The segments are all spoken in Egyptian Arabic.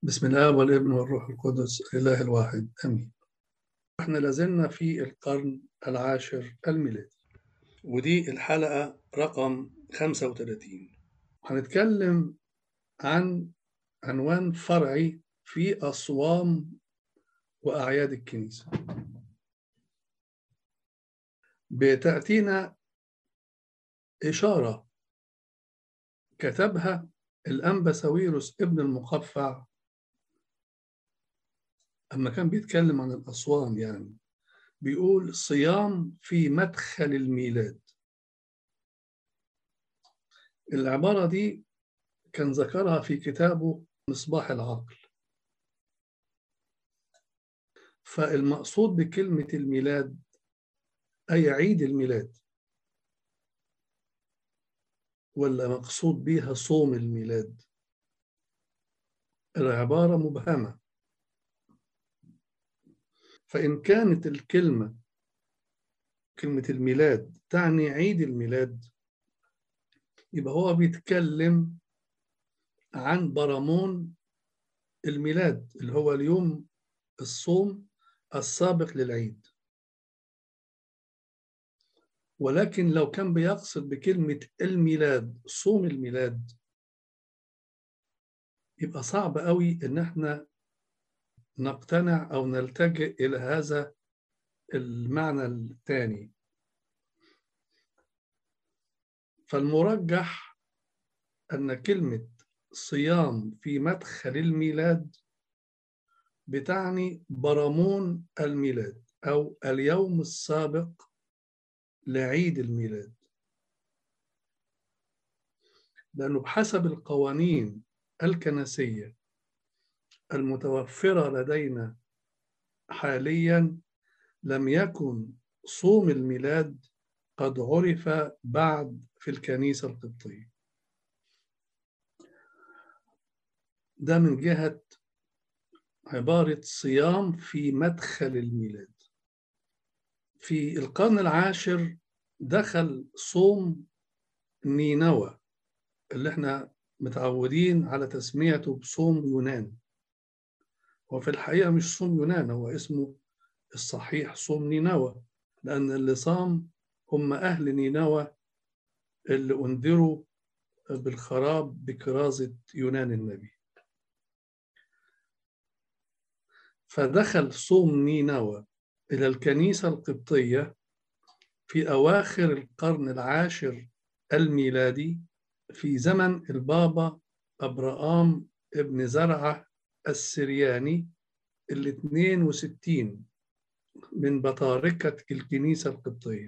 بسم الله والابن والروح القدس الإله الواحد آمين احنا لازلنا في القرن العاشر الميلادي ودي الحلقة رقم 35 هنتكلم عن عنوان فرعي في أصوام وأعياد الكنيسة بتأتينا إشارة كتبها الأنبا ساويروس ابن المقفع أما كان بيتكلم عن الأصوام يعني بيقول صيام في مدخل الميلاد العبارة دي كان ذكرها في كتابه مصباح العقل فالمقصود بكلمة الميلاد أي عيد الميلاد ولا مقصود بيها صوم الميلاد العبارة مبهمة فإن كانت الكلمة كلمة الميلاد تعني عيد الميلاد يبقى هو بيتكلم عن برامون الميلاد اللي هو اليوم الصوم السابق للعيد ولكن لو كان بيقصد بكلمة الميلاد صوم الميلاد يبقى صعب قوي ان احنا نقتنع او نلتجئ الى هذا المعنى الثاني فالمرجح ان كلمة صيام في مدخل الميلاد بتعني برامون الميلاد او اليوم السابق لعيد الميلاد لأنه بحسب القوانين الكنسية المتوفرة لدينا حاليا لم يكن صوم الميلاد قد عرف بعد في الكنيسة القبطية ده من جهة عبارة صيام في مدخل الميلاد في القرن العاشر دخل صوم نينوى اللي احنا متعودين على تسميته بصوم يونان وفي الحقيقة مش صوم يونان هو اسمه الصحيح صوم نينوى لأن اللي صام هم أهل نينوى اللي أنذروا بالخراب بكرازة يونان النبي فدخل صوم نينوى إلى الكنيسة القبطية في أواخر القرن العاشر الميلادي في زمن البابا أبرام ابن زرعة السرياني ال 62 من بطاركة الكنيسة القبطية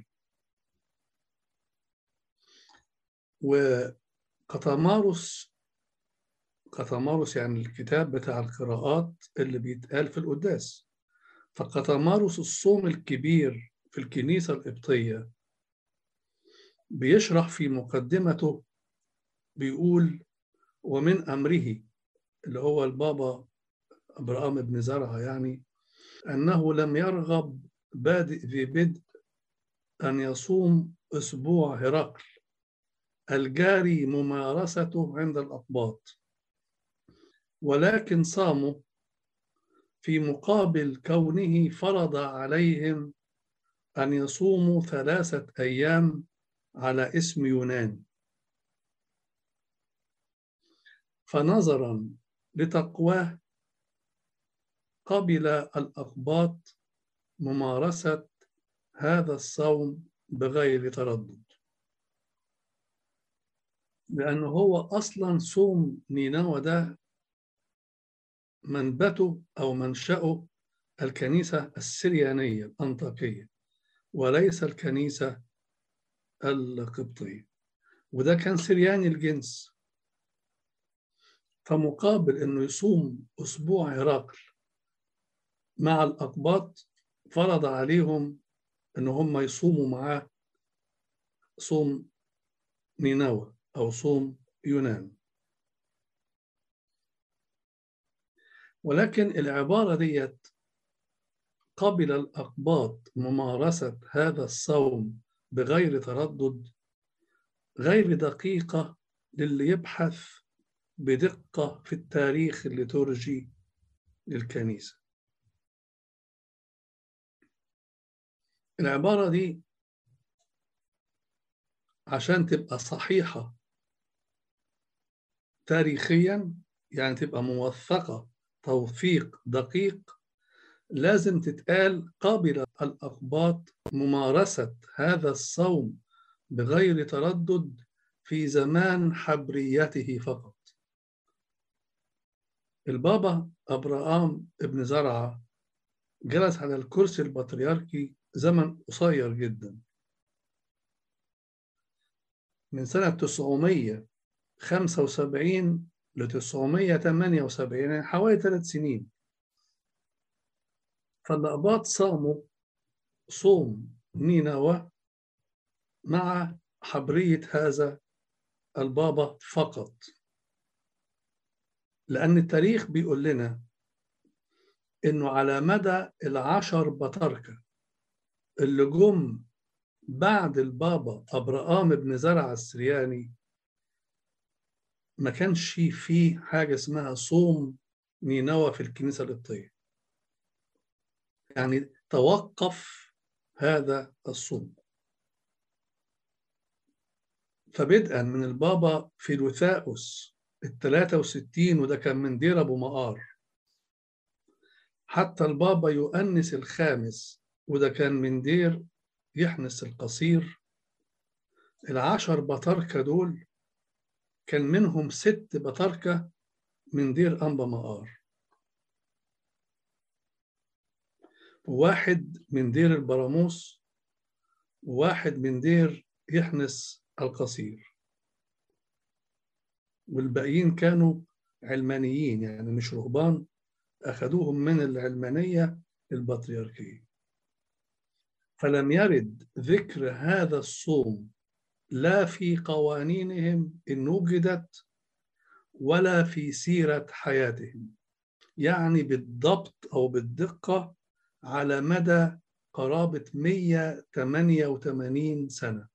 وقطمارس قطمارس يعني الكتاب بتاع القراءات اللي بيتقال في القداس فقطمارس الصوم الكبير في الكنيسة القبطية بيشرح في مقدمته بيقول ومن أمره اللي هو البابا أبرام بن زرعة يعني أنه لم يرغب بادئ في بدء أن يصوم أسبوع هرقل الجاري ممارسته عند الأقباط ولكن صاموا في مقابل كونه فرض عليهم أن يصوموا ثلاثة أيام على اسم يونان فنظرا لتقواه قبل الأقباط ممارسة هذا الصوم بغير تردد لأنه هو أصلا صوم نينوى ده منبته أو منشأه الكنيسة السريانية الأنطاكية وليس الكنيسة القبطية وده كان سرياني الجنس فمقابل انه يصوم اسبوع هرقل مع الاقباط فرض عليهم ان هم يصوموا معاه صوم نينوى او صوم يونان ولكن العباره ديت قبل الاقباط ممارسه هذا الصوم بغير تردد غير دقيقه للي يبحث بدقة في التاريخ الليتورجي للكنيسة العبارة دي عشان تبقى صحيحة تاريخيا يعني تبقى موثقة توثيق دقيق لازم تتقال قابل الأقباط ممارسة هذا الصوم بغير تردد في زمان حبريته فقط البابا أبراهام ابن زرعة جلس على الكرسي البطريركي زمن قصير جدا من سنة 975 ل 978 يعني حوالي ثلاث سنين فالأقباط صاموا صوم نينوى مع حبرية هذا البابا فقط لأن التاريخ بيقول لنا إنه على مدى العشر بطاركة اللي جم بعد البابا أبراهام بن زرع السرياني ما كانش فيه حاجة اسمها صوم نينوى في الكنيسة القبطية يعني توقف هذا الصوم فبدءا من البابا فيلوثاؤس ال 63 وده كان من دير ابو مقار حتى البابا يؤنس الخامس وده كان من دير يحنس القصير العشر بطاركة دول كان منهم ست بطاركة من دير أنبا مقار وواحد من دير البراموس وواحد من دير يحنس القصير والباقيين كانوا علمانيين يعني مش رهبان أخذوهم من العلمانية البطريركية فلم يرد ذكر هذا الصوم لا في قوانينهم إن وجدت ولا في سيرة حياتهم يعني بالضبط أو بالدقة على مدى قرابة 188 سنة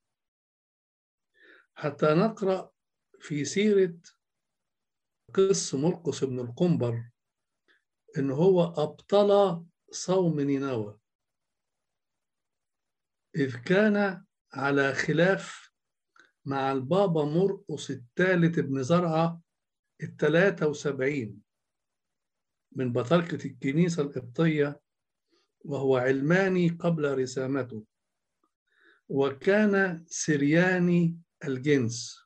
حتى نقرأ في سيرة قس مرقس بن القنبر إن هو أبطل صوم نينوى إذ كان على خلاف مع البابا مرقس الثالث ابن زرعة الثلاثة وسبعين من بطركة الكنيسة القبطية وهو علماني قبل رسامته وكان سرياني الجنس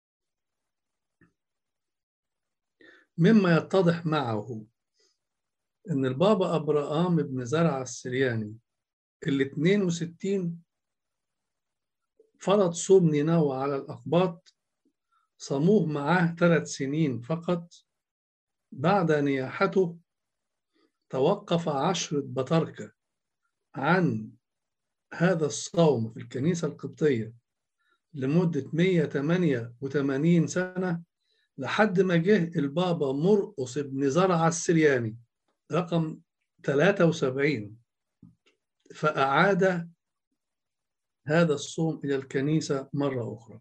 مما يتضح معه ان البابا ابراهام بن زرع السرياني ال 62 فرض صوم نينوى على الأقباط صاموه معاه ثلاث سنين فقط بعد نياحته توقف عشرة بطركة عن هذا الصوم في الكنيسة القبطية لمدة 188 سنة لحد ما جه البابا مرقص بن زرع السرياني رقم 73 فأعاد هذا الصوم إلى الكنيسة مرة أخرى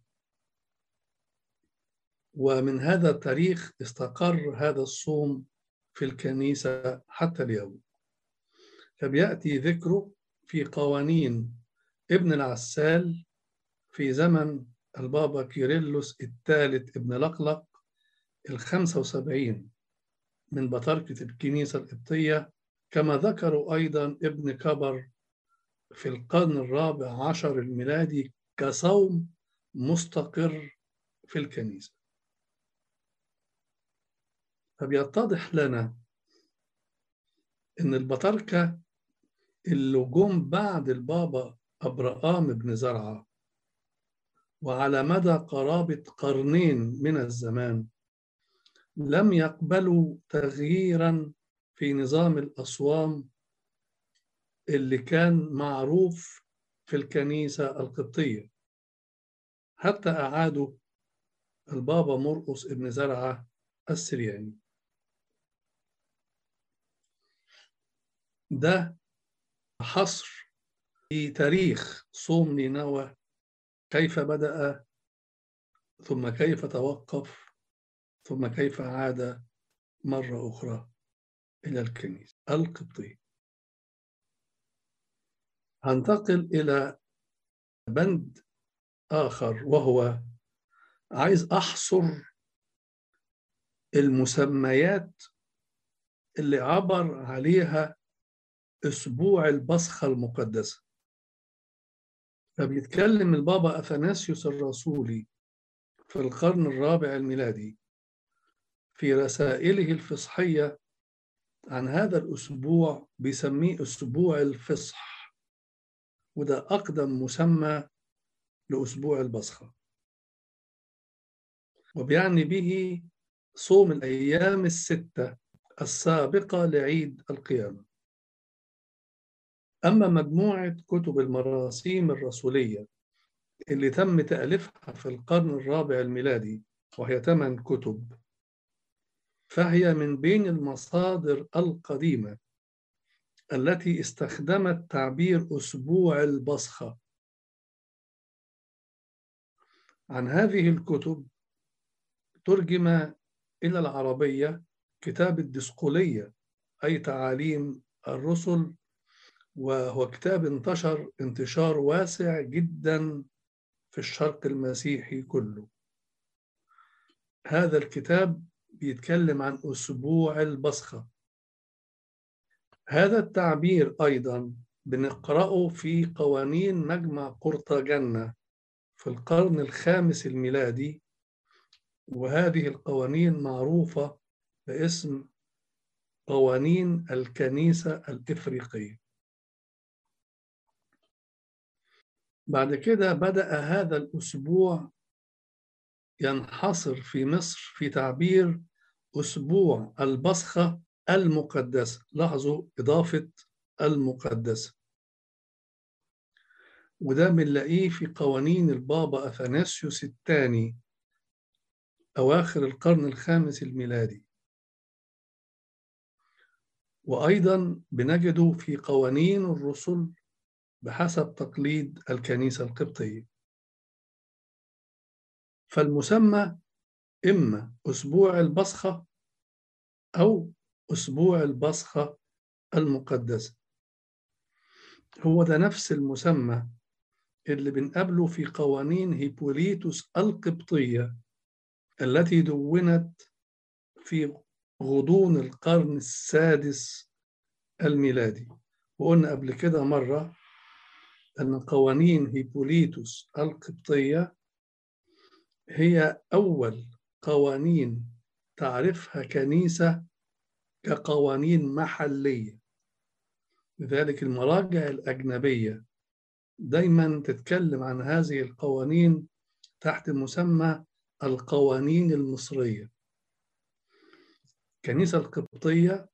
ومن هذا التاريخ استقر هذا الصوم في الكنيسة حتى اليوم فبيأتي ذكره في قوانين ابن العسال في زمن البابا كيرلس الثالث ابن لقلق الخمسة وسبعين من بطركة الكنيسة القبطية كما ذكروا أيضا ابن كبر في القرن الرابع عشر الميلادي كصوم مستقر في الكنيسة فبيتضح لنا إن البطاركة اللي جم بعد البابا أبراهام بن زرعة وعلى مدى قرابة قرنين من الزمان لم يقبلوا تغييرا في نظام الأصوام اللي كان معروف في الكنيسة القبطية حتى أعادوا البابا مرقس ابن زرعة السرياني ده حصر في تاريخ صوم نينوى كيف بدأ ثم كيف توقف ثم كيف عاد مرة أخرى إلى الكنيسة القبطية هنتقل إلى بند آخر وهو عايز أحصر المسميات اللي عبر عليها أسبوع البصخة المقدسة فبيتكلم البابا أثناسيوس الرسولي في القرن الرابع الميلادي في رسائله الفصحية عن هذا الأسبوع بيسميه أسبوع الفصح وده أقدم مسمى لأسبوع البصخة وبيعني به صوم الأيام الستة السابقة لعيد القيامة أما مجموعة كتب المراسيم الرسولية اللي تم تأليفها في القرن الرابع الميلادي وهي ثمان كتب فهي من بين المصادر القديمة التي استخدمت تعبير أسبوع البصخة عن هذه الكتب ترجم إلى العربية كتاب الدسقلية أي تعاليم الرسل وهو كتاب انتشر انتشار واسع جدا في الشرق المسيحي كله هذا الكتاب بيتكلم عن أسبوع البصخة هذا التعبير أيضا بنقرأه في قوانين مجمع قرطاجنة في القرن الخامس الميلادي وهذه القوانين معروفة باسم قوانين الكنيسة الإفريقية بعد كده بدأ هذا الأسبوع ينحصر في مصر في تعبير أسبوع البصخة المقدسة لاحظوا إضافة المقدسة وده بنلاقيه في قوانين البابا أثناسيوس الثاني أواخر القرن الخامس الميلادي وأيضا بنجده في قوانين الرسل بحسب تقليد الكنيسة القبطية فالمسمى إما أسبوع البصخة أو أسبوع البصخة المقدسة هو ده نفس المسمى اللي بنقابله في قوانين هيبوليتوس القبطية التي دونت في غضون القرن السادس الميلادي وقلنا قبل كده مرة أن قوانين هيبوليتوس القبطية هي أول قوانين تعرفها كنيسة كقوانين محلية لذلك المراجع الأجنبية دايما تتكلم عن هذه القوانين تحت مسمى القوانين المصرية الكنيسة القبطية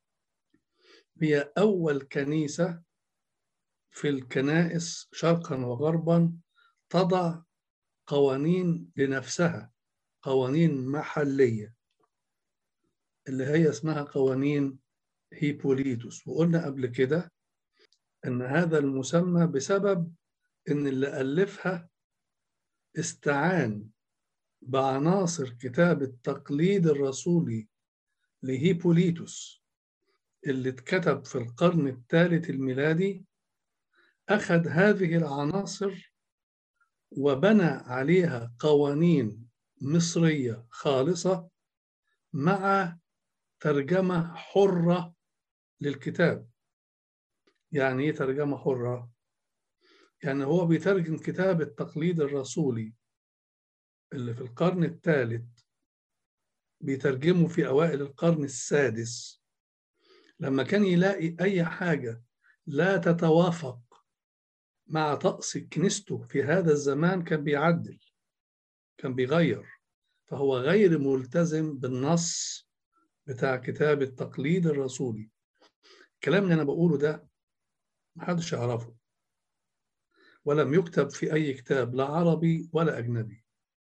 هي أول كنيسة في الكنائس شرقا وغربا تضع قوانين لنفسها قوانين محلية اللي هي اسمها قوانين هيبوليتوس وقلنا قبل كده ان هذا المسمى بسبب ان اللي ألفها استعان بعناصر كتاب التقليد الرسولي لهيبوليتوس اللي اتكتب في القرن الثالث الميلادي أخذ هذه العناصر وبنى عليها قوانين مصرية خالصة مع ترجمة حرة للكتاب يعني ايه ترجمة حرة؟ يعني هو بيترجم كتاب التقليد الرسولي اللي في القرن الثالث بيترجمه في أوائل القرن السادس لما كان يلاقي أي حاجة لا تتوافق مع طقس كنيسته في هذا الزمان كان بيعدل كان بيغير فهو غير ملتزم بالنص بتاع كتاب التقليد الرسولي الكلام اللي أنا بقوله ده محدش يعرفه ولم يكتب في أي كتاب لا عربي ولا أجنبي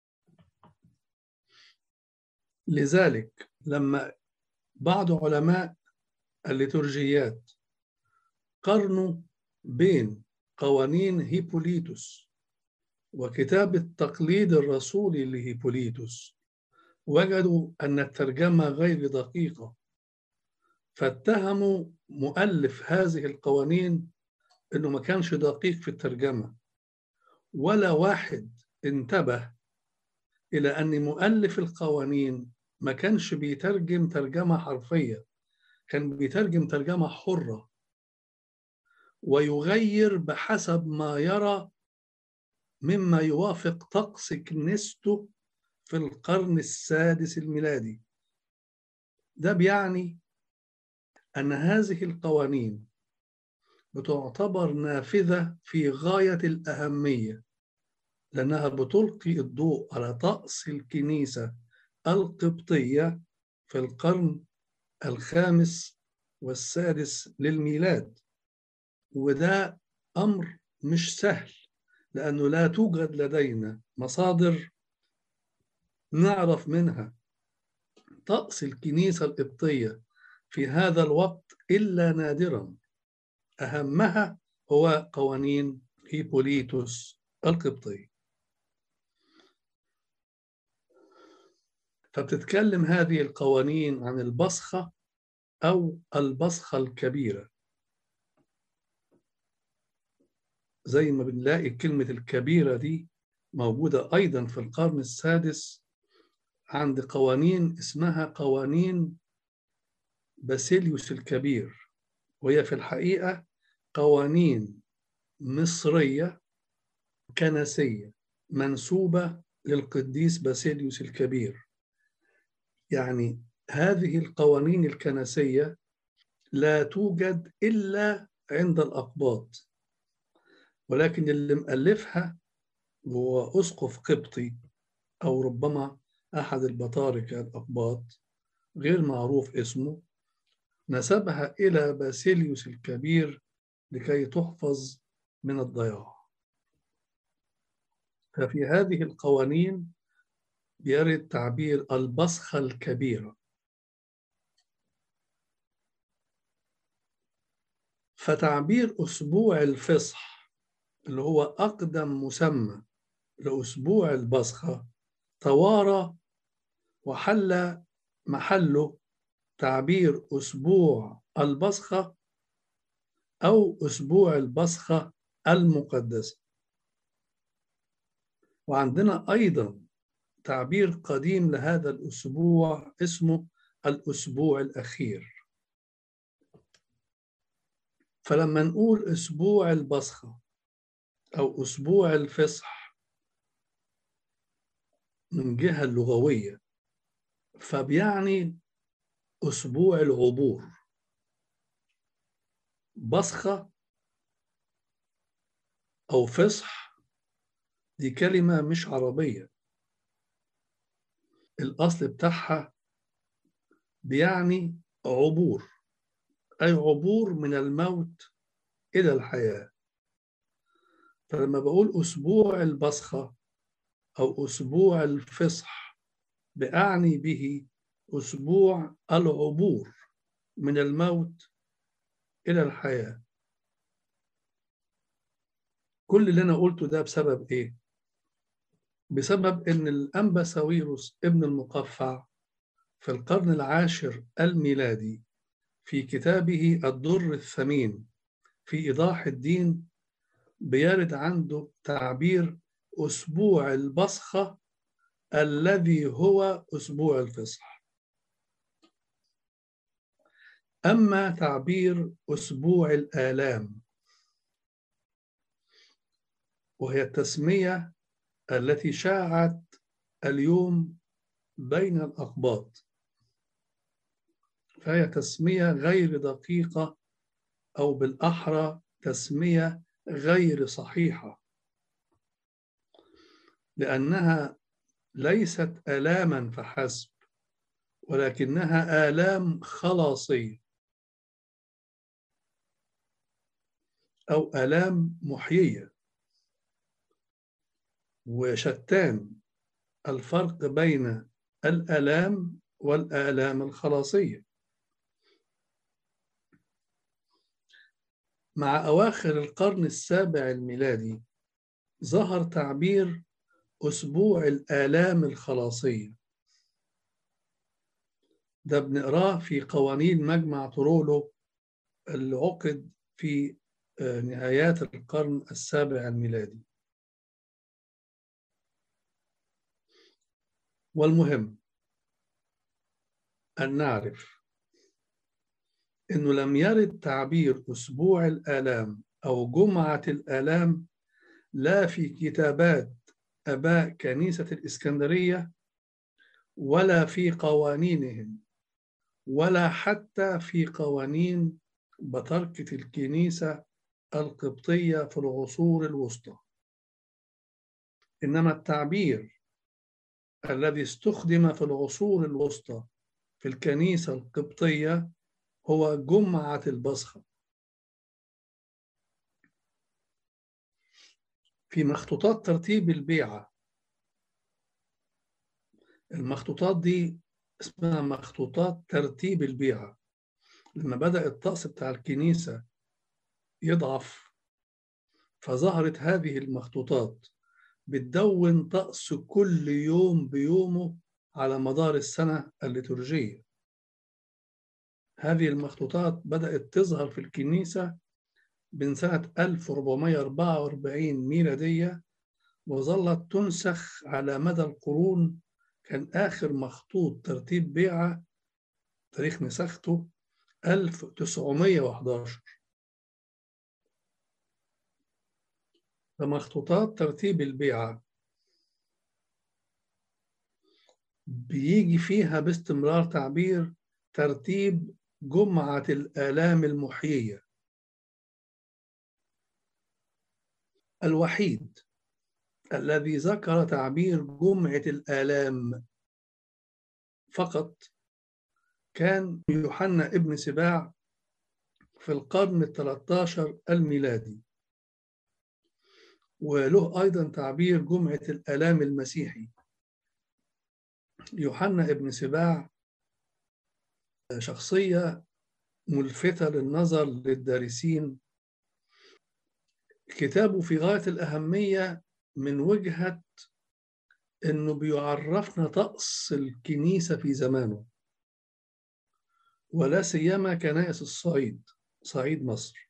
لذلك لما بعض علماء الليتورجيات قارنوا بين قوانين هيبوليتوس وكتاب التقليد الرسولي لهيبوليتوس وجدوا أن الترجمة غير دقيقة فاتهموا مؤلف هذه القوانين أنه ما كانش دقيق في الترجمة ولا واحد انتبه إلى أن مؤلف القوانين ما كانش بيترجم ترجمة حرفية كان بيترجم ترجمة حرة ويغير بحسب ما يرى مما يوافق طقس كنيسته في القرن السادس الميلادي ده بيعني أن هذه القوانين بتعتبر نافذة في غاية الأهمية لأنها بتلقي الضوء على طقس الكنيسة القبطية في القرن الخامس والسادس للميلاد وده أمر مش سهل لأنه لا توجد لدينا مصادر نعرف منها طقس الكنيسة القبطية في هذا الوقت إلا نادرا أهمها هو قوانين هيبوليتوس القبطي فبتتكلم هذه القوانين عن البصخة أو البصخة الكبيرة زي ما بنلاقي كلمة الكبيرة دي موجودة أيضا في القرن السادس عند قوانين اسمها قوانين باسيليوس الكبير وهي في الحقيقة قوانين مصرية كنسية منسوبة للقديس باسيليوس الكبير يعني هذه القوانين الكنسية لا توجد إلا عند الأقباط ولكن اللي مؤلفها هو أسقف قبطي أو ربما أحد البطاركة الأقباط غير معروف اسمه نسبها إلى باسيليوس الكبير لكي تحفظ من الضياع ففي هذه القوانين يرد تعبير البصخة الكبيرة فتعبير أسبوع الفصح اللي هو أقدم مسمى لأسبوع البصخة توارى وحل محله تعبير أسبوع البصخة أو أسبوع البصخة المقدسة وعندنا أيضا تعبير قديم لهذا الأسبوع اسمه الأسبوع الأخير فلما نقول أسبوع البصخة أو أسبوع الفصح من جهة اللغوية فبيعني أسبوع العبور بصخة أو فصح دي كلمة مش عربية الأصل بتاعها بيعني عبور أي عبور من الموت إلى الحياة فلما بقول أسبوع البصخة أو أسبوع الفصح بأعني به أسبوع العبور من الموت إلى الحياة كل اللي أنا قلته ده بسبب إيه؟ بسبب إن الأنبا ساويروس ابن المقفع في القرن العاشر الميلادي في كتابه الدر الثمين في إيضاح الدين بيرد عنده تعبير أسبوع البصخة الذي هو أسبوع الفصح أما تعبير أسبوع الآلام وهي التسمية التي شاعت اليوم بين الأقباط فهي تسمية غير دقيقة أو بالأحرى تسمية غير صحيحة لأنها ليست آلاما فحسب ولكنها آلام خلاصية أو آلام محيية وشتان الفرق بين الآلام والآلام الخلاصية مع أواخر القرن السابع الميلادي ظهر تعبير أسبوع الآلام الخلاصية ده بنقراه في قوانين مجمع ترولو اللي عقد في نهايات القرن السابع الميلادي والمهم أن نعرف أنه لم يرد تعبير أسبوع الآلام أو جمعة الآلام لا في كتابات أباء كنيسة الإسكندرية ولا في قوانينهم ولا حتى في قوانين بطركة الكنيسة القبطية في العصور الوسطى إنما التعبير الذي استخدم في العصور الوسطى في الكنيسة القبطية هو جمعة البصخة في مخطوطات ترتيب البيعة المخطوطات دي اسمها مخطوطات ترتيب البيعة لما بدأ الطقس بتاع الكنيسة يضعف فظهرت هذه المخطوطات بتدون طقس كل يوم بيومه على مدار السنة الليتورجية هذه المخطوطات بدأت تظهر في الكنيسة من سنة 1444 ميلادية وظلت تنسخ على مدى القرون كان آخر مخطوط ترتيب بيعة تاريخ نسخته 1911 فمخطوطات ترتيب البيعة بيجي فيها باستمرار تعبير ترتيب جمعة الآلام المحيية الوحيد الذي ذكر تعبير جمعة الآلام فقط كان يوحنا ابن سباع في القرن الثلاثة الميلادي وله أيضا تعبير جمعة الآلام المسيحي يوحنا ابن سباع شخصية ملفتة للنظر للدارسين كتابه في غاية الأهمية من وجهة أنه بيعرفنا طقس الكنيسة في زمانه ولا سيما كنائس الصعيد صعيد مصر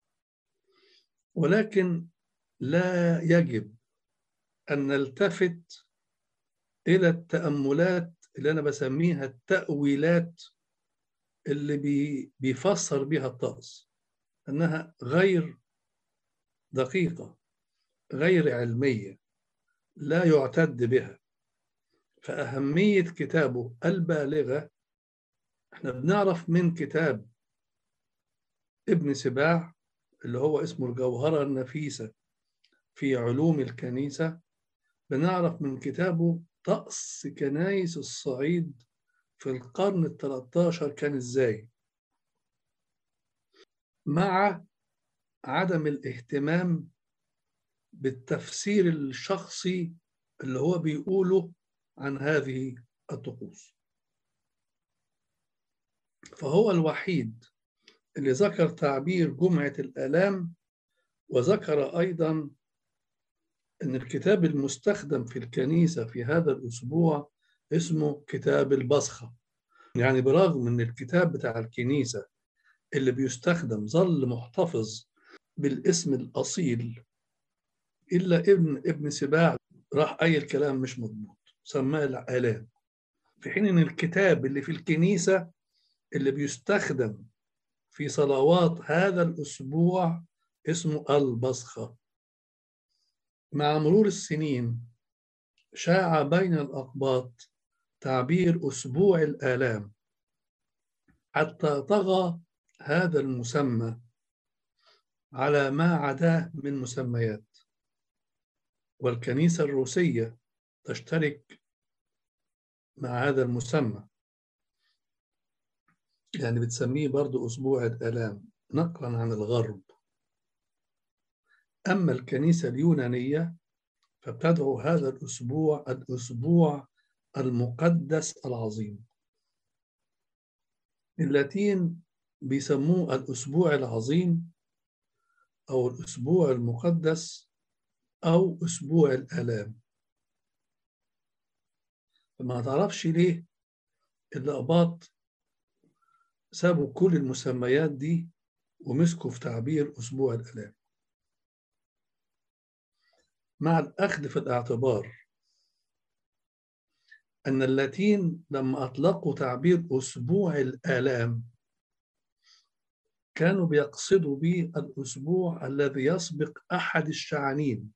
ولكن لا يجب أن نلتفت إلى التأملات اللي أنا بسميها التأويلات اللي بي بيفسر بها الطقس أنها غير دقيقة غير علمية لا يعتد بها فأهمية كتابه البالغة احنا بنعرف من كتاب ابن سباع اللي هو اسمه الجوهرة النفيسة في علوم الكنيسة بنعرف من كتابه طقس كنايس الصعيد في القرن الثلاثة كان ازاي مع عدم الاهتمام بالتفسير الشخصي اللي هو بيقوله عن هذه الطقوس فهو الوحيد اللي ذكر تعبير جمعة الآلام وذكر أيضا أن الكتاب المستخدم في الكنيسة في هذا الأسبوع اسمه كتاب البصخة يعني برغم أن الكتاب بتاع الكنيسة اللي بيستخدم ظل محتفظ بالاسم الأصيل إلا ابن ابن سباع راح أي الكلام مش مضبوط سماه الآلام في حين أن الكتاب اللي في الكنيسة اللي بيستخدم في صلوات هذا الأسبوع اسمه البصخة مع مرور السنين شاع بين الأقباط تعبير أسبوع الآلام حتى طغى هذا المسمى على ما عداه من مسميات والكنيسة الروسية تشترك مع هذا المسمى يعني بتسميه برضو أسبوع الآلام نقلا عن الغرب أما الكنيسة اليونانية فبتدعو هذا الأسبوع الأسبوع المقدس العظيم اللاتين بيسموه الأسبوع العظيم أو الأسبوع المقدس أو أسبوع الآلام فما تعرفش ليه الأقباط سابوا كل المسميات دي ومسكوا في تعبير أسبوع الآلام مع الأخذ في الاعتبار أن اللاتين لما أطلقوا تعبير أسبوع الآلام كانوا بيقصدوا به الأسبوع الذي يسبق أحد الشعانين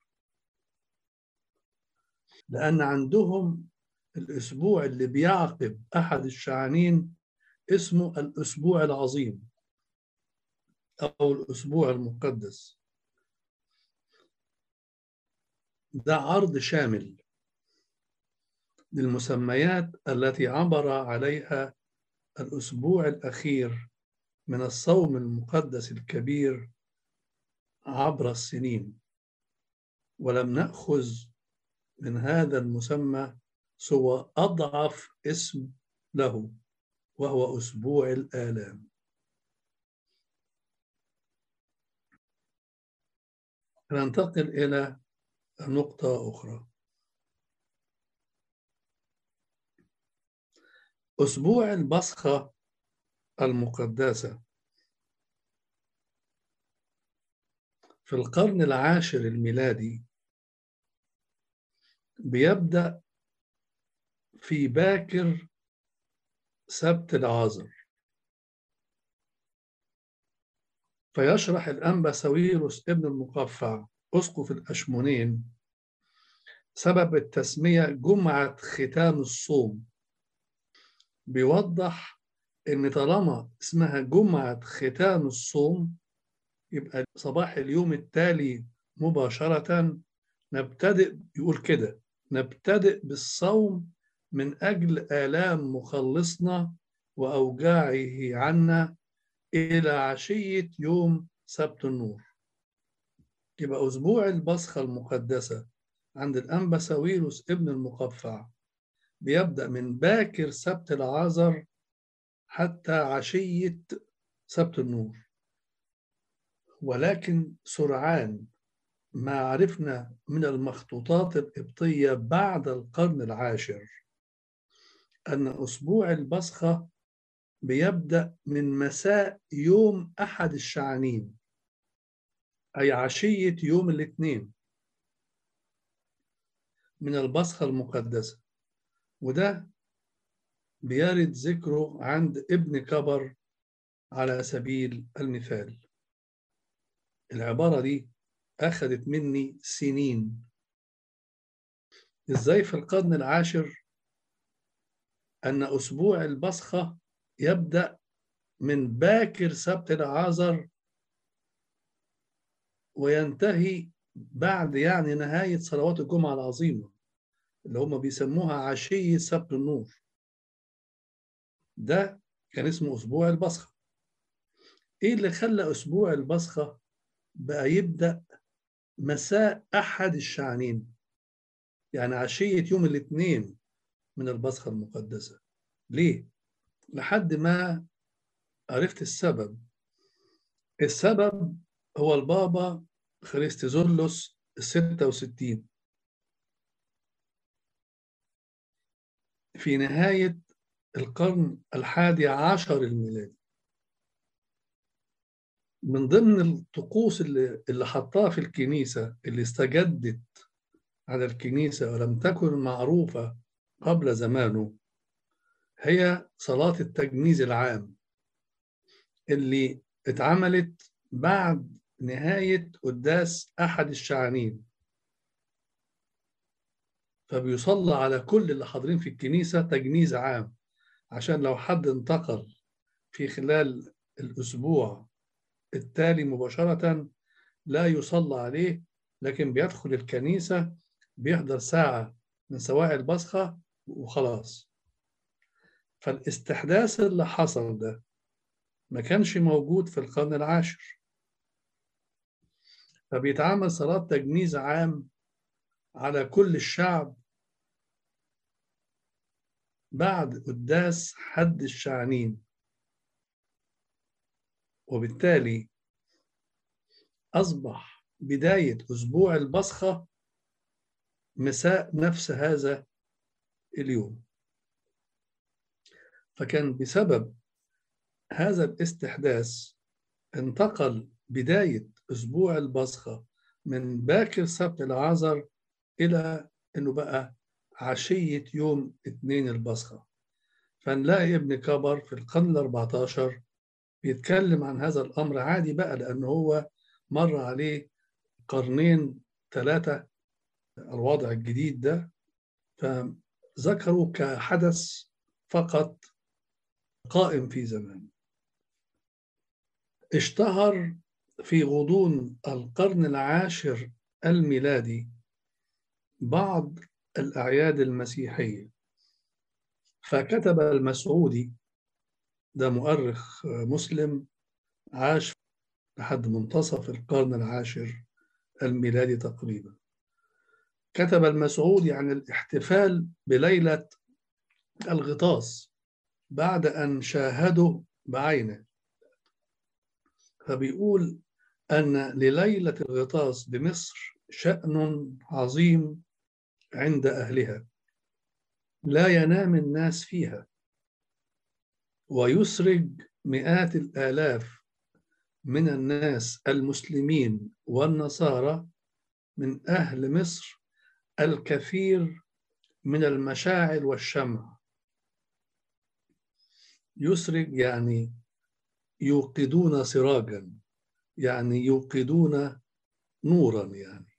لأن عندهم الأسبوع اللي بيعقب أحد الشعانين اسمه الأسبوع العظيم أو الأسبوع المقدس ده عرض شامل للمسميات التي عبر عليها الأسبوع الأخير من الصوم المقدس الكبير عبر السنين ولم نأخذ من هذا المسمى سوى أضعف اسم له وهو أسبوع الآلام ننتقل إلى نقطة أخرى أسبوع البصخة المقدسة في القرن العاشر الميلادي بيبدأ في باكر سبت العازر فيشرح الأنبا ساويروس ابن المقفع أسقف الأشمونين سبب التسمية جمعة ختام الصوم بيوضح إن طالما اسمها جمعة ختام الصوم يبقى صباح اليوم التالي مباشرة نبتدئ يقول كده نبتدئ بالصوم من أجل آلام مخلصنا وأوجاعه عنا إلى عشية يوم سبت النور يبقى أسبوع البصخة المقدسة عند الأنبا ساويروس ابن المقفع بيبدأ من باكر سبت العازر حتى عشية سبت النور ولكن سرعان ما عرفنا من المخطوطات القبطية بعد القرن العاشر أن أسبوع البصخة بيبدأ من مساء يوم أحد الشعانين أي عشية يوم الاثنين من البصخة المقدسة وده بيرد ذكره عند ابن كبر على سبيل المثال العبارة دي أخذت مني سنين إزاي في القرن العاشر أن أسبوع البصخة يبدأ من باكر سبت العازر وينتهي بعد يعني نهاية صلوات الجمعة العظيمة اللي هم بيسموها عشية سبت النور ده كان اسمه أسبوع البصخة إيه اللي خلى أسبوع البصخة بقى يبدأ مساء أحد الشعانين يعني عشية يوم الاثنين من البصخة المقدسة ليه؟ لحد ما عرفت السبب السبب هو البابا خريستيزولوس الستة وستين في نهاية القرن الحادي عشر الميلادي من ضمن الطقوس اللي, اللي حطها في الكنيسة اللي استجدت على الكنيسة ولم تكن معروفة قبل زمانه هي صلاة التجنيز العام اللي اتعملت بعد نهاية قداس أحد الشعانين فبيصلى على كل اللي حاضرين في الكنيسة تجنيز عام عشان لو حد انتقل في خلال الأسبوع التالي مباشرة لا يصلى عليه لكن بيدخل الكنيسة بيحضر ساعة من سواعي البصخة وخلاص فالاستحداث اللي حصل ده ما كانش موجود في القرن العاشر فبيتعمل صلاة تجنيز عام على كل الشعب بعد قداس حد الشعانين وبالتالي أصبح بداية أسبوع البصخة مساء نفس هذا اليوم فكان بسبب هذا الاستحداث انتقل بداية أسبوع البصخة من باكر سبت العذر إلى أنه بقى عشية يوم اثنين البصخة فنلاقي ابن كبر في القرن الأربعة عشر بيتكلم عن هذا الأمر عادي بقى لأنه هو مر عليه قرنين ثلاثة الوضع الجديد ده فذكروا كحدث فقط قائم في زمان اشتهر في غضون القرن العاشر الميلادي بعض الأعياد المسيحية فكتب المسعودي ده مؤرخ مسلم عاش لحد منتصف القرن العاشر الميلادي تقريبا كتب المسعودي عن الاحتفال بليلة الغطاس بعد أن شاهده بعينه فبيقول أن لليلة الغطاس بمصر شأن عظيم عند أهلها لا ينام الناس فيها ويسرج مئات الآلاف من الناس المسلمين والنصارى من أهل مصر الكثير من المشاعل والشمع يسرج يعني يوقدون سراجا يعني يوقدون نورا يعني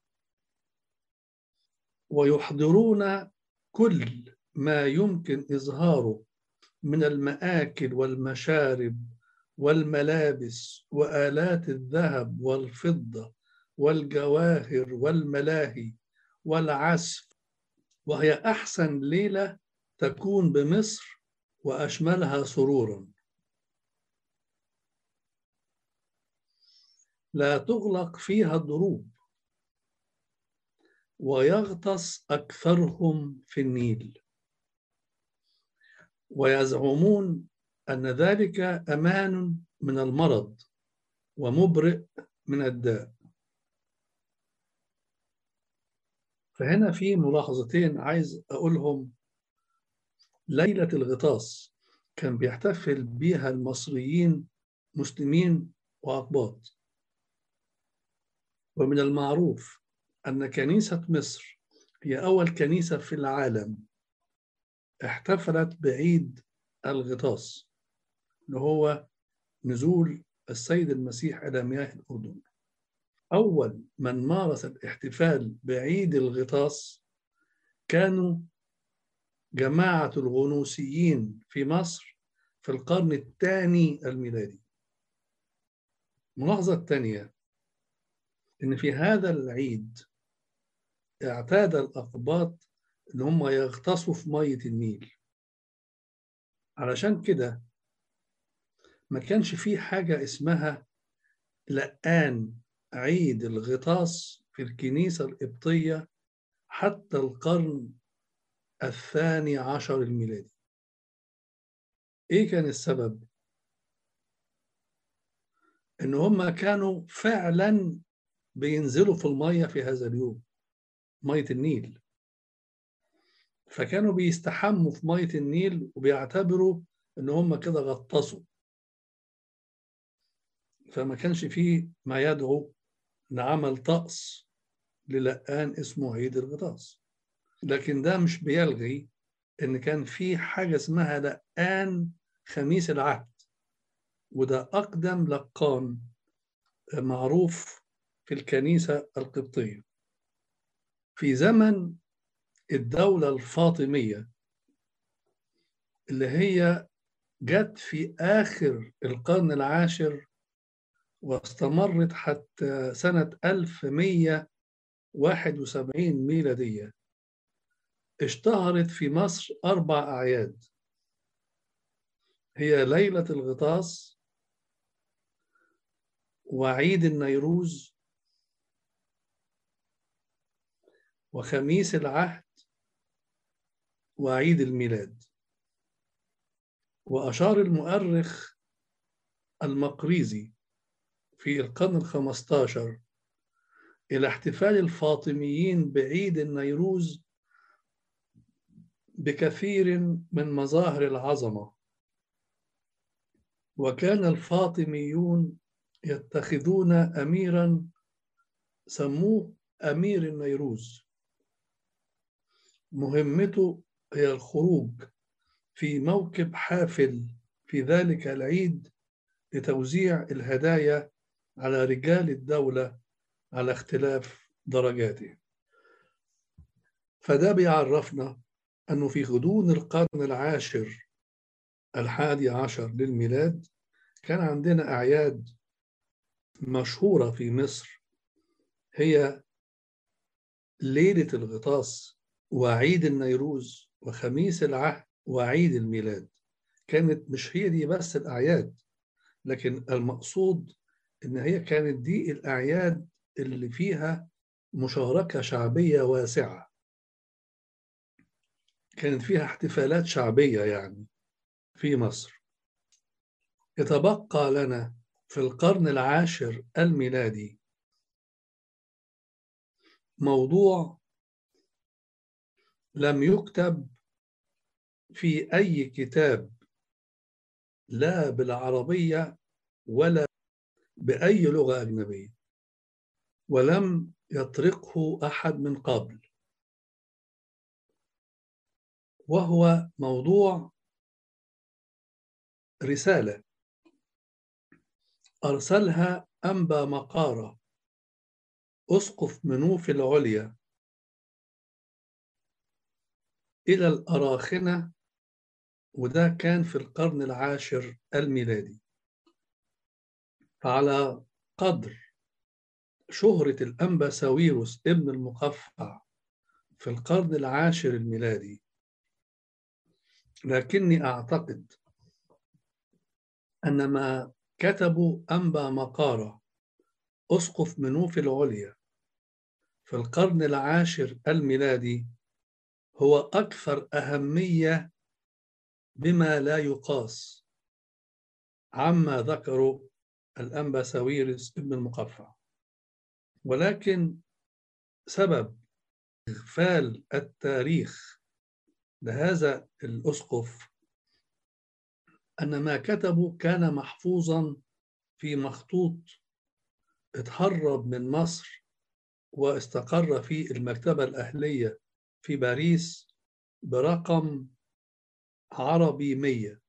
ويحضرون كل ما يمكن إظهاره من المآكل والمشارب والملابس وآلات الذهب والفضة والجواهر والملاهي والعزف وهي أحسن ليلة تكون بمصر وأشملها سرورا لا تغلق فيها الدروب ويغطس أكثرهم في النيل ويزعمون أن ذلك أمان من المرض ومبرئ من الداء فهنا في ملاحظتين عايز أقولهم ليلة الغطاس كان بيحتفل بها المصريين مسلمين وأقباط ومن المعروف أن كنيسة مصر هي أول كنيسة في العالم احتفلت بعيد الغطاس اللي هو نزول السيد المسيح إلى مياه الأردن أول من مارس الاحتفال بعيد الغطاس كانوا جماعة الغنوسيين في مصر في القرن الثاني الميلادي الملاحظة الثانية إن في هذا العيد اعتاد الأقباط إن هم يغطسوا في مية النيل علشان كده ما كانش في حاجة اسمها لقان عيد الغطاس في الكنيسة القبطية حتى القرن الثاني عشر الميلادي ايه كان السبب ان هم كانوا فعلا بينزلوا في المية في هذا اليوم مية النيل فكانوا بيستحموا في مية النيل وبيعتبروا ان هم كده غطسوا فما كانش فيه ما يدعو لعمل طقس للقان اسمه عيد الغطاس لكن ده مش بيلغي ان كان في حاجه اسمها لقان خميس العهد وده اقدم لقان معروف في الكنيسه القبطيه في زمن الدوله الفاطميه اللي هي جت في اخر القرن العاشر واستمرت حتى سنة 1171 ميلادية اشتهرت في مصر أربع أعياد هي ليلة الغطاس وعيد النيروز وخميس العهد وعيد الميلاد وأشار المؤرخ المقريزي في القرن الخمستاشر إلى احتفال الفاطميين بعيد النيروز بكثير من مظاهر العظمة وكان الفاطميون يتخذون أميرا سموه أمير النيروز مهمته هي الخروج في موكب حافل في ذلك العيد لتوزيع الهدايا على رجال الدولة على اختلاف درجاته فده بيعرفنا أنه في غضون القرن العاشر الحادي عشر للميلاد كان عندنا أعياد مشهورة في مصر هي ليلة الغطاس وعيد النيروز وخميس العهد وعيد الميلاد كانت مش هي دي بس الأعياد لكن المقصود إن هي كانت دي الأعياد اللي فيها مشاركة شعبية واسعة كانت فيها احتفالات شعبية يعني في مصر يتبقى لنا في القرن العاشر الميلادي موضوع لم يكتب في أي كتاب لا بالعربية ولا بأي لغة أجنبية ولم يطرقه أحد من قبل وهو موضوع رسالة أرسلها أنبا مقارة أسقف منوف العليا إلى الأراخنة وده كان في القرن العاشر الميلادي فعلى قدر شهرة الأنبا ساويروس ابن المقفع في القرن العاشر الميلادي لكني أعتقد أن ما كتبوا أنبا مقارة أسقف منوف العليا في القرن العاشر الميلادي هو أكثر أهمية بما لا يقاس عما ذكره الأنبا ساويرس ابن المقفع ولكن سبب إغفال التاريخ لهذا الأسقف أن ما كتبه كان محفوظا في مخطوط اتهرب من مصر واستقر في المكتبة الأهلية في باريس برقم عربي مية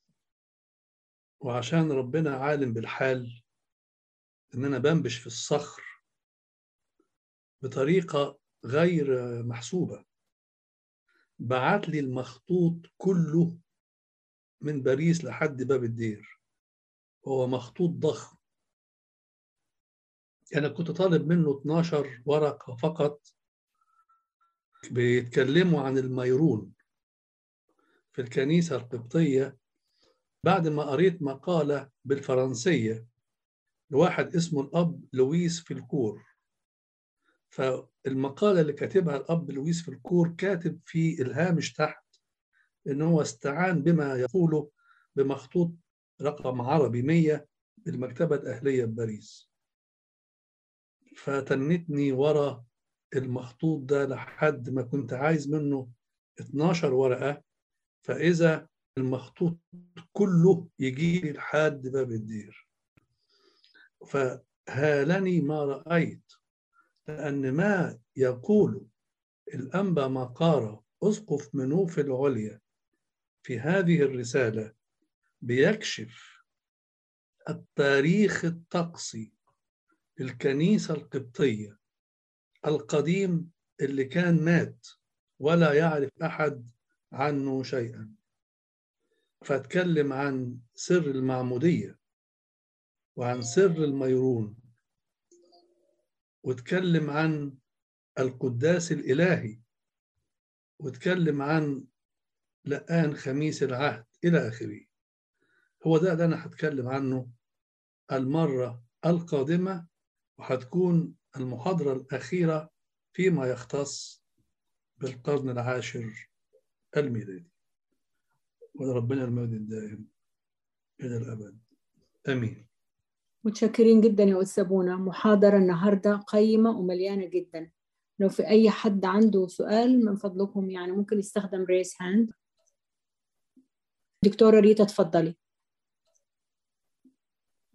وعشان ربنا عالم بالحال إن أنا بنبش في الصخر بطريقة غير محسوبة بعت لي المخطوط كله من باريس لحد باب الدير هو مخطوط ضخم أنا كنت طالب منه 12 ورقة فقط بيتكلموا عن الميرون في الكنيسة القبطية بعد ما قريت مقالة بالفرنسية لواحد اسمه الأب لويس فيلكور فالمقالة اللي كاتبها الأب لويس فيلكور كاتب في الهامش تحت إن هو استعان بما يقوله بمخطوط رقم عربي 100 بالمكتبة الأهلية بباريس فتنتني ورا المخطوط ده لحد ما كنت عايز منه 12 ورقة فإذا المخطوط كله يجي لي لحد باب الدير فهالني ما رأيت لأن ما يقول الأنبا مقارة أسقف منوف العليا في هذه الرسالة بيكشف التاريخ الطقسي للكنيسة القبطية القديم اللي كان مات ولا يعرف أحد عنه شيئا فاتكلم عن سر المعمودية وعن سر الميرون واتكلم عن القداس الإلهي واتكلم عن لقان خميس العهد إلى آخره هو ده اللي أنا هتكلم عنه المرة القادمة وهتكون المحاضرة الأخيرة فيما يختص بالقرن العاشر الميلادي ولربنا المجد الدائم إلى الأبد آمين متشكرين جدا يا أستاذ بونا محاضرة النهاردة قيمة ومليانة جدا لو في أي حد عنده سؤال من فضلكم يعني ممكن يستخدم ريس هاند دكتورة ريتا تفضلي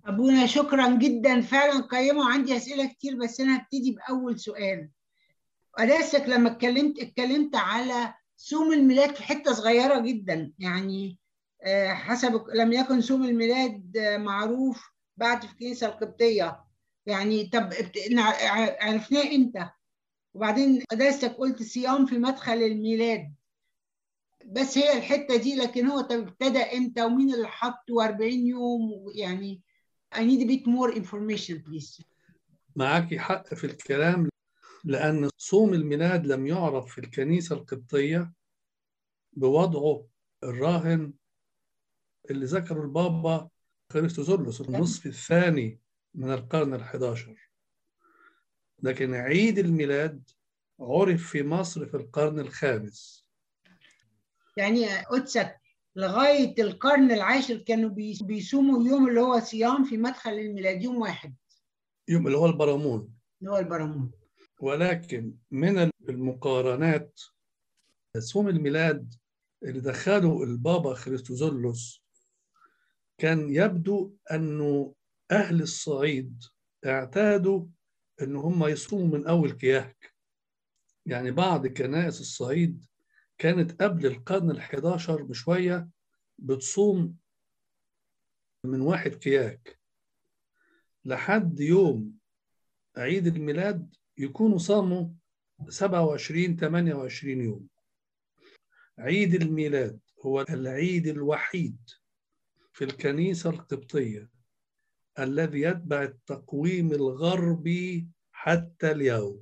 ابونا شكرا جدا فعلا قيمه وعندي اسئله كتير بس انا هبتدي باول سؤال قداستك لما اتكلمت اتكلمت على صوم الميلاد في حته صغيره جدا يعني آه، حسب لم يكن صوم الميلاد آه، معروف بعد في الكنيسه القبطيه يعني طب ابت- نع- ع- عرفناه امتى وبعدين قداستك قلت صيام في مدخل الميلاد بس هي الحته دي لكن هو طب ابتدى امتى ومين اللي حطه 40 يوم يعني I need a bit more information please معاكي حق في الكلام لأن صوم الميلاد لم يعرف في الكنيسة القبطية بوضعه الراهن اللي ذكره البابا كريستوزولوس النصف الثاني من القرن الحداشر لكن عيد الميلاد عرف في مصر في القرن الخامس يعني قدسك لغايه القرن العاشر كانوا بيس- بيصوموا اليوم اللي هو صيام في مدخل الميلاد يوم واحد يوم اللي هو البرامون اللي هو البرامون ولكن من المقارنات صوم الميلاد اللي دخله البابا خريستوزولوس كان يبدو أنه أهل الصعيد اعتادوا أن هم يصوموا من أول كياك يعني بعض كنائس الصعيد كانت قبل القرن الحداشر بشوية بتصوم من واحد كياك لحد يوم عيد الميلاد يكونوا صاموا 27 28 يوم عيد الميلاد هو العيد الوحيد في الكنيسة القبطية الذي يتبع التقويم الغربي حتى اليوم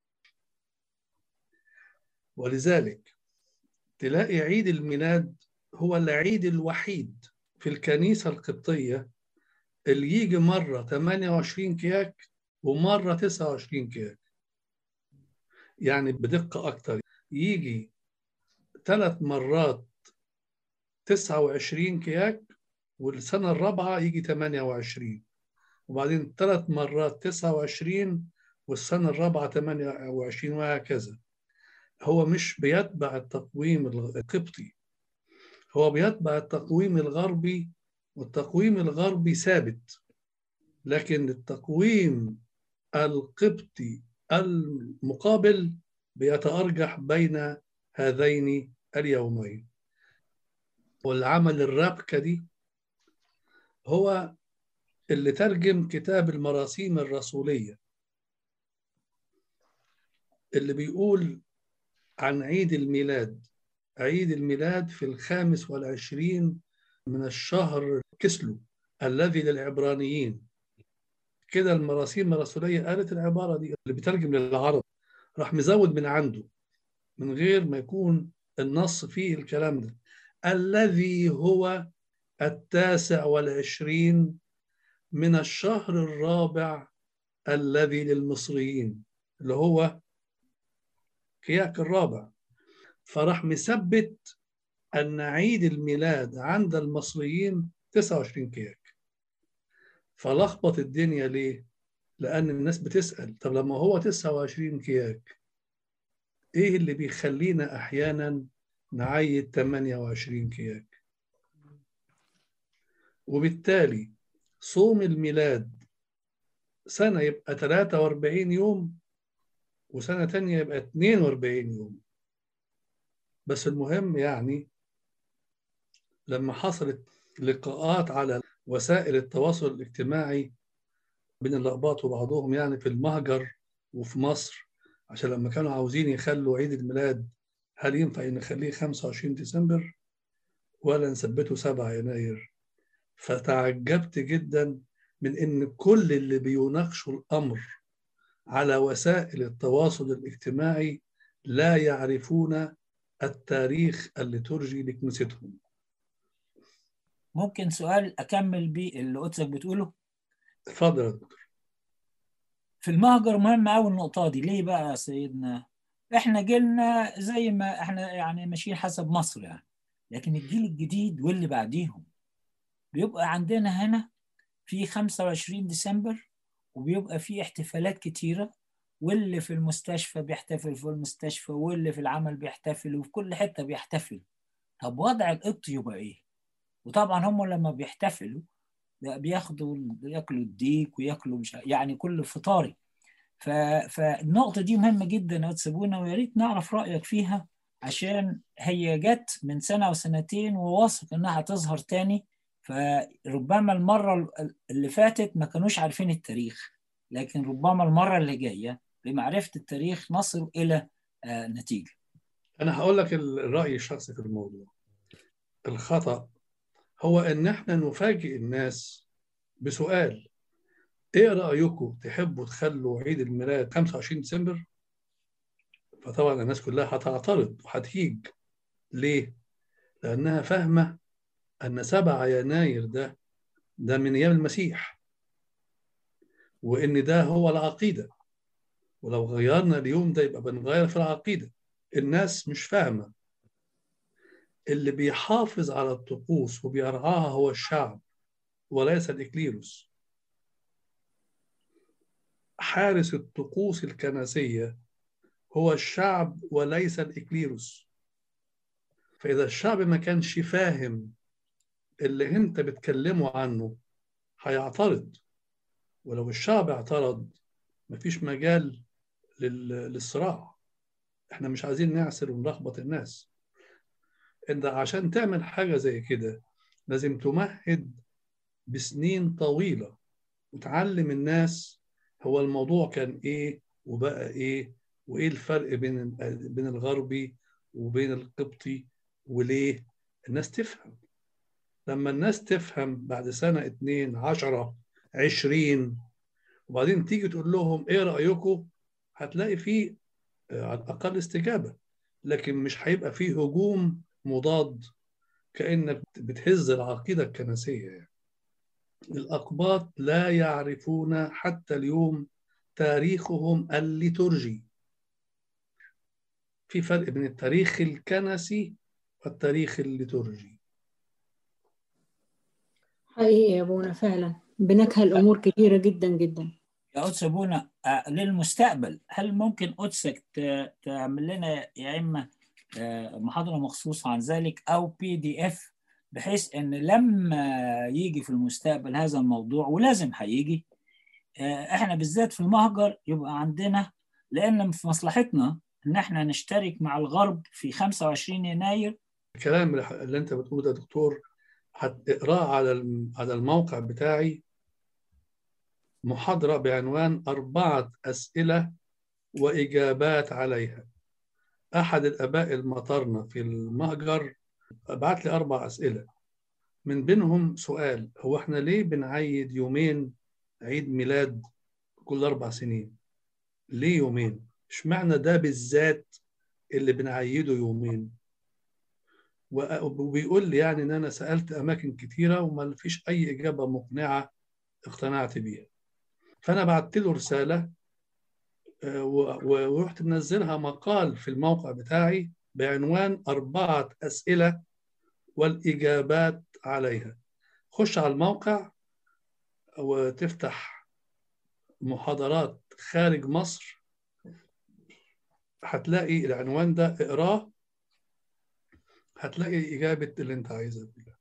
ولذلك تلاقي عيد الميلاد هو العيد الوحيد في الكنيسة القبطية اللي يجي مرة 28 كياك ومرة 29 كياك يعني بدقة أكتر يجي ثلاث مرات 29 كياك والسنة الرابعة يجي 28 وبعدين ثلاث مرات 29 والسنة الرابعة 28 وهكذا هو مش بيتبع التقويم القبطي هو بيتبع التقويم الغربي والتقويم الغربي ثابت لكن التقويم القبطي المقابل بيتأرجح بين هذين اليومين والعمل الرابكة دي هو اللي ترجم كتاب المراسيم الرسولية اللي بيقول عن عيد الميلاد عيد الميلاد في الخامس والعشرين من الشهر كسلو الذي للعبرانيين كده المراسيم الرسولية قالت العبارة دي اللي بيترجم للعرب راح مزود من عنده من غير ما يكون النص فيه الكلام ده الذي هو التاسع والعشرين من الشهر الرابع الذي للمصريين اللي هو كياك الرابع فراح مثبت أن عيد الميلاد عند المصريين 29 كياك فلخبط الدنيا ليه؟ لأن الناس بتسأل طب لما هو 29 كياك إيه اللي بيخلينا أحيانا نعيد 28 كياك؟ وبالتالي صوم الميلاد سنة يبقى 43 يوم وسنة تانية يبقى 42 يوم بس المهم يعني لما حصلت لقاءات على وسائل التواصل الاجتماعي بين الأقباط وبعضهم يعني في المهجر وفي مصر عشان لما كانوا عاوزين يخلوا عيد الميلاد هل ينفع نخليه 25 ديسمبر ولا نثبته 7 يناير فتعجبت جدا من ان كل اللي بيناقشوا الامر على وسائل التواصل الاجتماعي لا يعرفون التاريخ الليتورجي لكنيستهم ممكن سؤال اكمل بيه اللي قدسك بتقوله اتفضل يا دكتور في المهجر مهم قوي النقطه دي ليه بقى يا سيدنا احنا جيلنا زي ما احنا يعني ماشيين حسب مصر يعني لكن الجيل الجديد واللي بعديهم بيبقى عندنا هنا في 25 ديسمبر وبيبقى في احتفالات كتيره واللي في المستشفى بيحتفل في المستشفى واللي في العمل بيحتفل وفي كل حته بيحتفل طب وضع القبط يبقى ايه؟ وطبعا هم لما بيحتفلوا بياخدوا ياكلوا الديك وياكلوا مش يعني كل فطاري ف... فالنقطة دي مهمة جدا يا تسيبونا ويا ريت نعرف رأيك فيها عشان هي جت من سنة وسنتين وواثق إنها هتظهر تاني فربما المرة اللي فاتت ما كانوش عارفين التاريخ لكن ربما المرة اللي جاية بمعرفة التاريخ نصل إلى نتيجة أنا هقول لك الرأي الشخصي في الموضوع الخطأ هو إن إحنا نفاجئ الناس بسؤال إيه رأيكم تحبوا تخلوا عيد الميلاد 25 ديسمبر؟ فطبعا الناس كلها هتعترض وهتهيج ليه؟ لأنها فاهمة أن 7 يناير ده ده من أيام المسيح وإن ده هو العقيدة ولو غيرنا اليوم ده يبقى بنغير في العقيدة الناس مش فاهمة اللي بيحافظ على الطقوس وبيرعاها هو الشعب وليس الإكليروس حارس الطقوس الكنسية هو الشعب وليس الإكليروس فإذا الشعب ما كانش فاهم اللي انت بتكلمه عنه هيعترض ولو الشعب اعترض مفيش مجال للصراع احنا مش عايزين نعسر ونلخبط الناس انت عشان تعمل حاجه زي كده لازم تمهد بسنين طويله وتعلم الناس هو الموضوع كان ايه وبقى ايه وايه الفرق بين بين الغربي وبين القبطي وليه الناس تفهم لما الناس تفهم بعد سنة اتنين عشرة عشرين وبعدين تيجي تقول لهم ايه رأيكم هتلاقي فيه على الأقل استجابة لكن مش هيبقى فيه هجوم مضاد كأنك بتهز العقيدة الكنسية يعني. الأقباط لا يعرفون حتى اليوم تاريخهم الليتورجي في فرق بين التاريخ الكنسي والتاريخ الليتورجي حقيقي يا ابونا فعلا بنكهل الامور كثيره جدا جدا يا قدس ابونا للمستقبل هل ممكن قدسك تعمل لنا يا اما محاضره مخصوصه عن ذلك او بي دي اف بحيث ان لما يجي في المستقبل هذا الموضوع ولازم هيجي احنا بالذات في المهجر يبقى عندنا لان في مصلحتنا ان احنا نشترك مع الغرب في 25 يناير الكلام اللي انت بتقوله ده دكتور هتقراه على على الموقع بتاعي محاضرة بعنوان أربعة أسئلة وإجابات عليها أحد الآباء المطرنة في المهجر بعت لي أربع أسئلة من بينهم سؤال هو إحنا ليه بنعيد يومين عيد ميلاد كل أربع سنين ليه يومين اشمعنى ده بالذات اللي بنعيده يومين وبيقول لي يعني ان انا سالت اماكن كتيره وما فيش اي اجابه مقنعه اقتنعت بيها فانا بعت له رساله ورحت منزلها مقال في الموقع بتاعي بعنوان أربعة أسئلة والإجابات عليها خش على الموقع وتفتح محاضرات خارج مصر هتلاقي العنوان ده اقراه هتلاقي إجابة اللي أنت عايزها كلها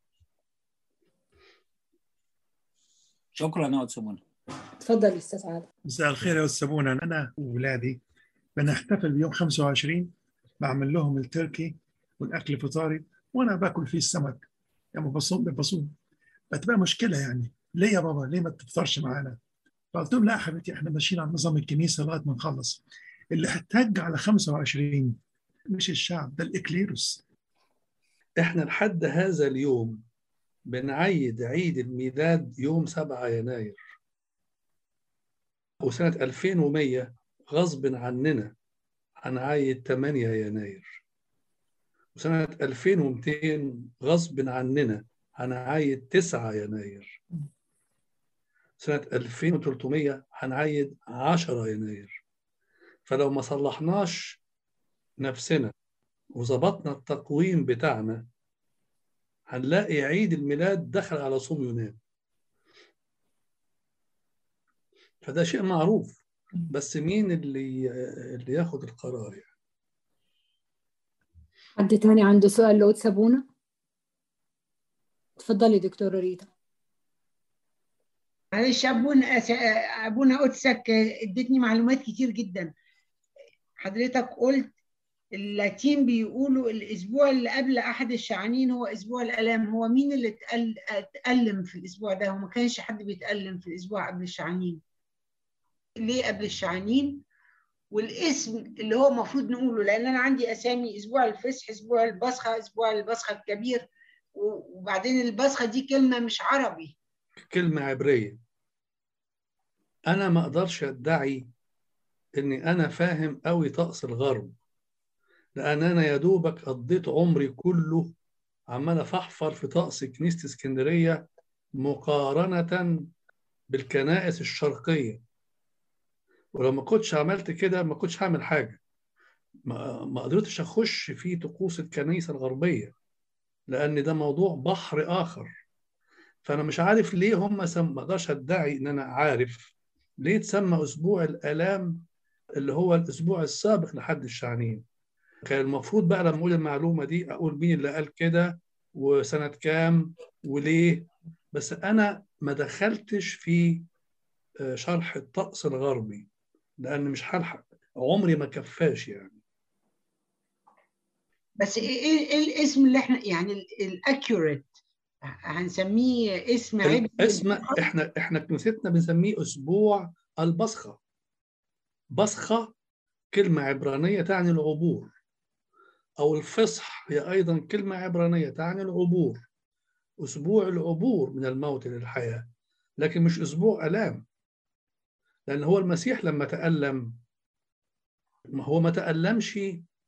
شكرا يا سمونة تفضل استاذ عادل مساء الخير يا استاذ سمونة أنا وولادي بنحتفل بيوم 25 بعمل لهم التركي والأكل الفطاري وأنا باكل فيه السمك يعني بصوم بصوم بتبقى مشكلة يعني ليه يا بابا ليه ما تفطرش معانا؟ فقلت لهم لا يا حبيبتي احنا ماشيين على نظام الكنيسة لغاية ما نخلص اللي احتج على 25 مش الشعب ده الإكليروس احنا لحد هذا اليوم بنعيد عيد الميلاد يوم 7 يناير وسنة 2100 غصب عننا هنعيد 8 يناير وسنة 2200 غصب عننا هنعيد 9 يناير سنة 2300 هنعيد 10 يناير فلو ما صلحناش نفسنا وظبطنا التقويم بتاعنا هنلاقي عيد الميلاد دخل على صوم يونان فده شيء معروف بس مين اللي اللي ياخد القرار يعني حد تاني عنده سؤال لو تسابونا تفضلي دكتورة ريتا معلش ابونا ابونا قدسك ادتني معلومات كتير جدا حضرتك قلت اللاتين بيقولوا الاسبوع اللي قبل احد الشعانين هو اسبوع الالام هو مين اللي اتأل... اتألم في الاسبوع ده هو ما كانش حد بيتألم في الاسبوع قبل الشعانين ليه قبل الشعانين والاسم اللي هو المفروض نقوله لان انا عندي اسامي اسبوع الفسح اسبوع البصخه اسبوع البصخه الكبير وبعدين البصخه دي كلمه مش عربي كلمة عبرية أنا ما أقدرش أدعي إني أنا فاهم أوي طقس الغرب لأن أنا يا دوبك قضيت عمري كله عمال أفحفر في طقس كنيسة اسكندرية مقارنة بالكنائس الشرقية ولو ما كنتش عملت كده ما كنتش هعمل حاجة ما ما قدرتش أخش في طقوس الكنيسة الغربية لأن ده موضوع بحر آخر فانا مش عارف ليه هم سم... ما اقدرش ادعي ان انا عارف ليه تسمى اسبوع الالام اللي هو الاسبوع السابق لحد الشعنين كان المفروض بقى لما اقول المعلومه دي اقول مين اللي قال كده وسنه كام وليه بس انا ما دخلتش في شرح الطقس الغربي لان مش هلحق عمري ما كفاش يعني بس ايه ايه الاسم اللي احنا يعني الاكيوريت هنسميه اسم عبري اسم احنا احنا كنيستنا بنسميه اسبوع البصخه بصخه كلمه عبرانيه تعني العبور او الفصح هي ايضا كلمه عبرانيه تعني العبور اسبوع العبور من الموت للحياه لكن مش اسبوع الام لان هو المسيح لما تالم ما هو ما تالمش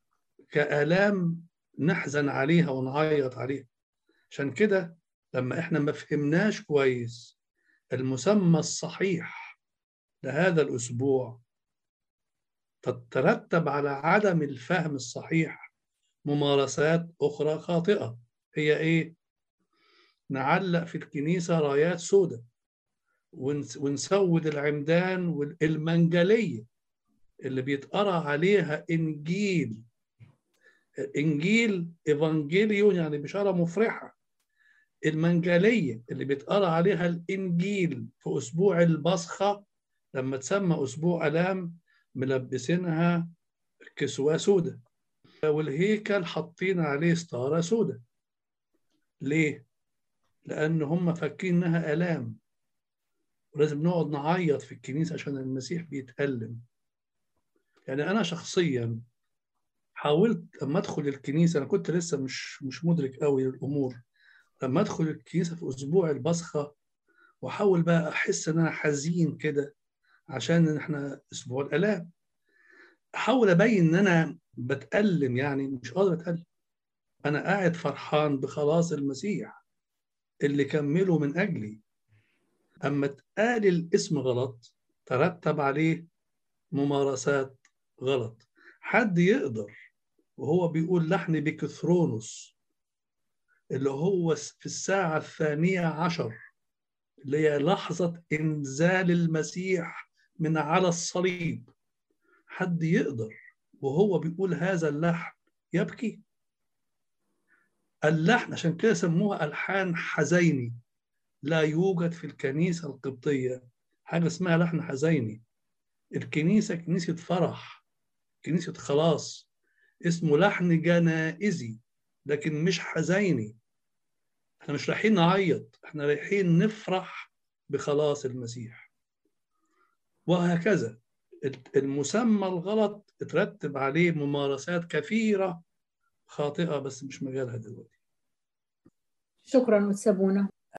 كالام نحزن عليها ونعيط عليها عشان كده لما احنا ما فهمناش كويس المسمى الصحيح لهذا الاسبوع تترتب على عدم الفهم الصحيح ممارسات اخرى خاطئه هي ايه نعلق في الكنيسه رايات سوداء ونسود العمدان والمنجليه اللي بيتقرا عليها انجيل انجيل ايفانجيليون يعني بشاره مفرحه المنجلية اللي بيتقرأ عليها الإنجيل في أسبوع البصخة لما تسمى أسبوع ألام ملبسينها كسوة سودة والهيكل حاطين عليه ستارة سودة ليه؟ لأن هم فاكرين إنها آلام ولازم نقعد نعيط في الكنيسة عشان المسيح بيتألم يعني أنا شخصيا حاولت لما أدخل الكنيسة أنا كنت لسه مش مش مدرك قوي الأمور لما ادخل الكنيسه في اسبوع البصخه واحاول بقى احس ان انا حزين كده عشان احنا اسبوع الالام احاول ابين ان انا بتالم يعني مش قادر اتالم انا قاعد فرحان بخلاص المسيح اللي كمله من اجلي اما اتقال الاسم غلط ترتب عليه ممارسات غلط حد يقدر وهو بيقول لحن بكثرونوس اللي هو في الساعة الثانية عشر اللي هي لحظة إنزال المسيح من على الصليب حد يقدر وهو بيقول هذا اللحن يبكي اللحن عشان كده سموها ألحان حزيني لا يوجد في الكنيسة القبطية حاجة اسمها لحن حزيني الكنيسة كنيسة فرح كنيسة خلاص اسمه لحن جنائزي لكن مش حزيني احنا مش رايحين نعيط احنا رايحين نفرح بخلاص المسيح وهكذا المسمى الغلط اترتب عليه ممارسات كثيرة خاطئة بس مش مجالها دلوقتي شكرا أستاذ